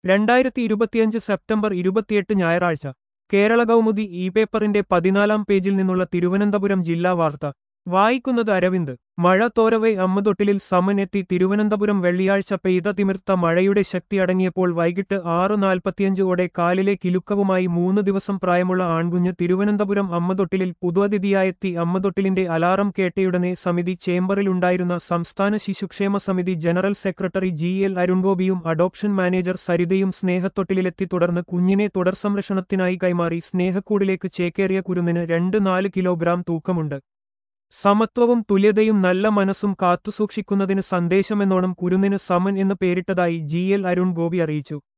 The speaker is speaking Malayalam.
രണ്ടായിരത്തി ഇരുപത്തിയഞ്ച് സെപ്റ്റംബർ ഇരുപത്തിയെട്ട് ഞായറാഴ്ച കേരള കൗമുദി ഇ പേപ്പറിന്റെ പതിനാലാം പേജിൽ നിന്നുള്ള തിരുവനന്തപുരം ജില്ലാ വാർത്ത വായിക്കുന്നത് അരവിന്ദ് മഴ തോരവേ അമ്മതൊട്ടിലിൽ സമൻ എത്തി തിരുവനന്തപുരം വെള്ളിയാഴ്ച പെയ്ത തിമിർത്ത മഴയുടെ ശക്തി അടങ്ങിയപ്പോൾ വൈകിട്ട് ആറ് നാൽപ്പത്തിയഞ്ചോടെ കാലിലെ കിലുക്കവുമായി മൂന്ന് ദിവസം പ്രായമുള്ള ആൺകുഞ്ഞ് തിരുവനന്തപുരം അമ്മതൊട്ടിലിൽ പുതുഅതിഥിയായെത്തി അമ്മതൊട്ടിലിന്റെ അലാറം കേട്ടയുടനെ സമിതി ചേംബറിലുണ്ടായിരുന്ന സംസ്ഥാന ശിശുക്ഷേമ സമിതി ജനറൽ സെക്രട്ടറി ജി എൽ അരുൺഗോപിയും അഡോപ്ഷൻ മാനേജർ സരിതയും സ്നേഹത്തൊട്ടിലെത്തി തുടർന്ന് കുഞ്ഞിനെ തുടർ സംരക്ഷണത്തിനായി കൈമാറി സ്നേഹക്കൂടിലേക്ക് ചേക്കേറിയ കുരുന്നിന് രണ്ട് നാല് കിലോഗ്രാം തൂക്കമുണ്ട് സമത്വവും തുല്യതയും നല്ല മനസ്സും കാത്തുസൂക്ഷിക്കുന്നതിന് സന്ദേശമെന്നോണം കുരുന്നിന് സമൻ എന്ന് പേരിട്ടതായി ജി എൽ അരുൺ ഗോപി അറിയിച്ചു